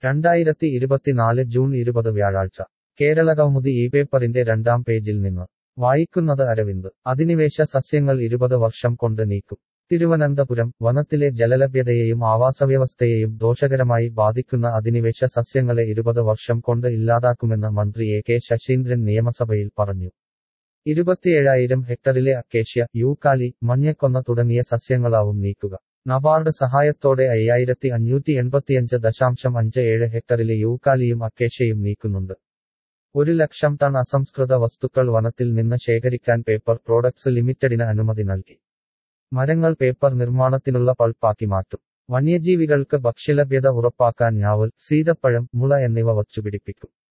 രണ്ടായിരത്തി ഇരുപത്തിനാല് ജൂൺ ഇരുപത് വ്യാഴാഴ്ച കേരളകൗമുദി ഈ പേപ്പറിന്റെ രണ്ടാം പേജിൽ നിന്ന് വായിക്കുന്നത് അരവിന്ദ് അധിനിവേശ സസ്യങ്ങൾ ഇരുപത് വർഷം കൊണ്ട് നീക്കും തിരുവനന്തപുരം വനത്തിലെ ജലലഭ്യതയെയും ആവാസവ്യവസ്ഥയെയും ദോഷകരമായി ബാധിക്കുന്ന അധിനിവേശ സസ്യങ്ങളെ ഇരുപത് വർഷം കൊണ്ട് ഇല്ലാതാക്കുമെന്ന് മന്ത്രി എ കെ ശശീന്ദ്രൻ നിയമസഭയിൽ പറഞ്ഞു ഇരുപത്തിയേഴായിരം ഹെക്ടറിലെ അക്കേഷ്യ യൂക്കാലി മഞ്ഞക്കൊന്ന തുടങ്ങിയ സസ്യങ്ങളാവും നീക്കുക നബാർഡ് സഹായത്തോടെ അയ്യായിരത്തി അഞ്ഞൂറ്റി എൺപത്തിയഞ്ച് ദശാംശം അഞ്ച് ഏഴ് ഹെക്ടറിലെ യൂക്കാലിയും അക്കേഷ്യയും നീക്കുന്നുണ്ട് ഒരു ലക്ഷം ടൺ അസംസ്കൃത വസ്തുക്കൾ വനത്തിൽ നിന്ന് ശേഖരിക്കാൻ പേപ്പർ പ്രോഡക്ട്സ് ലിമിറ്റഡിന് അനുമതി നൽകി മരങ്ങൾ പേപ്പർ നിർമ്മാണത്തിനുള്ള പൾപ്പാക്കി മാറ്റും വന്യജീവികൾക്ക് ഭക്ഷ്യലഭ്യത ഉറപ്പാക്കാൻ ഞാവൽ സീതപ്പഴം മുള എന്നിവ വച്ചുപിടിപ്പിക്കും